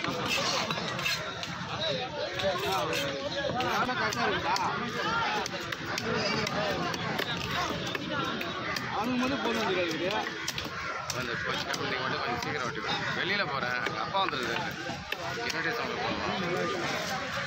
அவனுக்கு மட்டும் போன் வந்துருக்காரு அந்த கோச் கம்பெனி மட்டும் கொஞ்சம் சீக்கிரம் ஓட்டிடுவேன் வெளியில் போகிறேன் எங்கள் அப்பா வந்துருது இன்விடேஷன் அவங்க போகணும்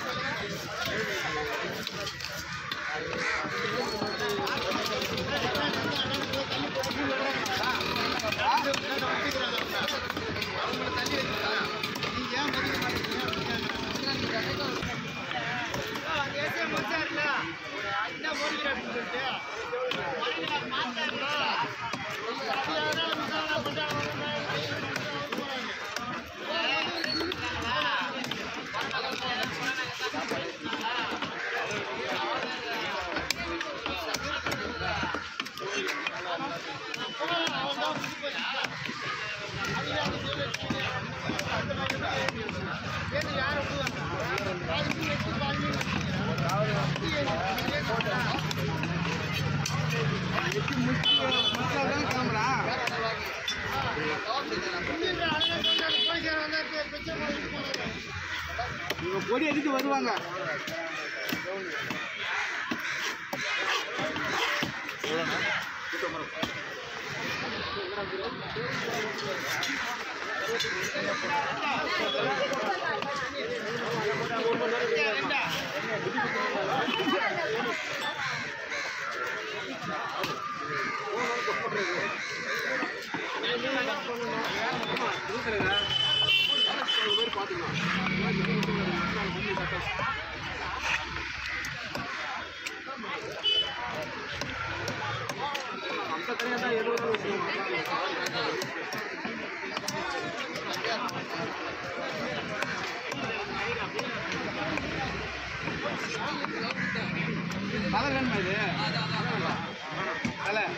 கிளம்புறான் இவங்க பொடி அடித்து வருவாங்க கலர் வேணுமா இது கலை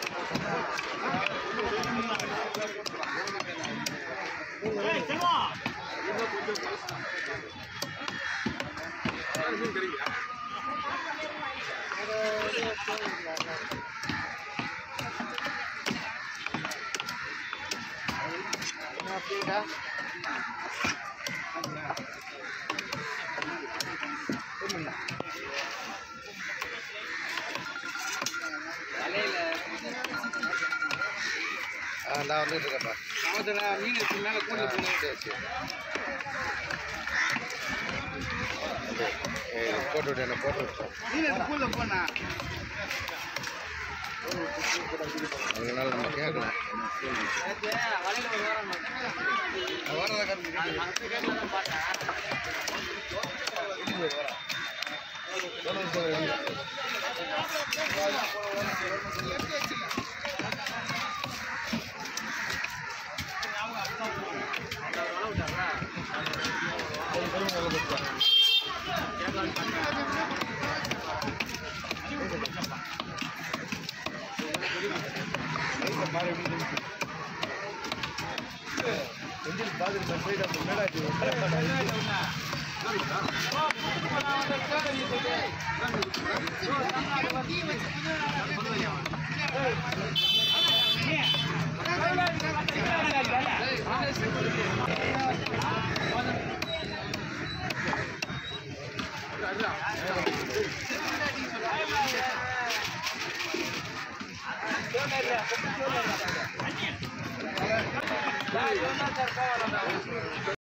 நான் வந்துட்டு இருக்கேன்ப்பா அவத்துல மீன் இருக்கு மேலே கூண்டு இருக்கு சரி சரி ஏய், போட்டு விட்டு என்ன போட்டு விட்டோம் மீன் எடுத்து கூல்ல போனா அதனால நம்ம கேட்கலாம் ஆ